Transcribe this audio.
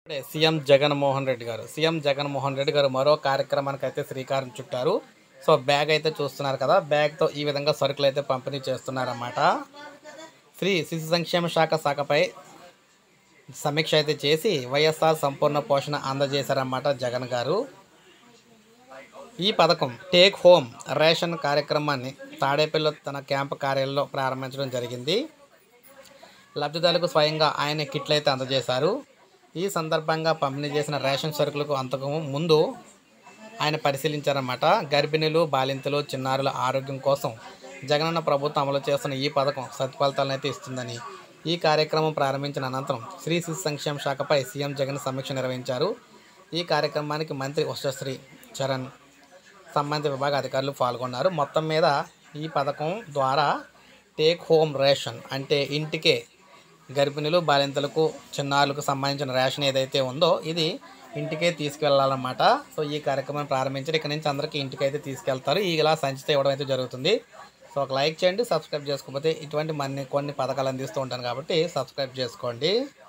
ఇప్పుడే సీఎం జగన్మోహన్ రెడ్డి గారు సీఎం జగన్మోహన్ రెడ్డి గారు మరో కార్యక్రమానికి అయితే శ్రీకారం చుట్టారు సో బ్యాగ్ అయితే చూస్తున్నారు కదా బ్యాగ్తో ఈ విధంగా సరుకులు అయితే పంపిణీ చేస్తున్నారన్నమాట శ్రీ శిశు సంక్షేమ శాఖ శాఖపై సమీక్ష అయితే చేసి వైఎస్ఆర్ సంపూర్ణ పోషణ అందజేశారన్నమాట జగన్ గారు ఈ పథకం టేక్ హోమ్ రేషన్ కార్యక్రమాన్ని తాడేపల్లిలో తన క్యాంపు కార్యాలయంలో ప్రారంభించడం జరిగింది లబ్ధిదారులకు స్వయంగా ఆయన కిట్లు అయితే అందజేశారు ఈ సందర్భంగా పంపిణీ చేసిన రేషన్ సరుకులకు అంతకు ముందు ఆయన పరిశీలించారన్నమాట గర్భిణీలు బాలింతలు చిన్నారుల ఆరోగ్యం కోసం జగనన్న ప్రభుత్వం అమలు చేస్తున్న ఈ పథకం సత్ఫలితాలను అయితే ఇస్తుందని ఈ కార్యక్రమం ప్రారంభించిన అనంతరం శ్రీ శిశు సంక్షేమ శాఖపై సీఎం జగన్ సమీక్ష నిర్వహించారు ఈ కార్యక్రమానికి మంత్రి ఉషశ్రీ చరణ్ సంబంధిత విభాగ అధికారులు పాల్గొన్నారు మొత్తం మీద ఈ పథకం ద్వారా టేక్ హోమ్ రేషన్ అంటే ఇంటికే గర్భిణులు బాలింతలకు చిన్నారులకు సంబంధించిన రేషన్ ఏదైతే ఉందో ఇది ఇంటికే తీసుకెళ్ళాలన్నమాట సో ఈ కార్యక్రమం ప్రారంభించారు ఇక్కడ నుంచి అందరికీ ఇంటికి అయితే తీసుకెళ్తారు ఈ ఇలా సంచిత ఇవ్వడం అయితే జరుగుతుంది సో ఒక లైక్ చేయండి సబ్స్క్రైబ్ చేసుకోకపోతే ఇటువంటి మన్ని కొన్ని పథకాలు అందిస్తూ ఉంటాను కాబట్టి సబ్స్క్రైబ్ చేసుకోండి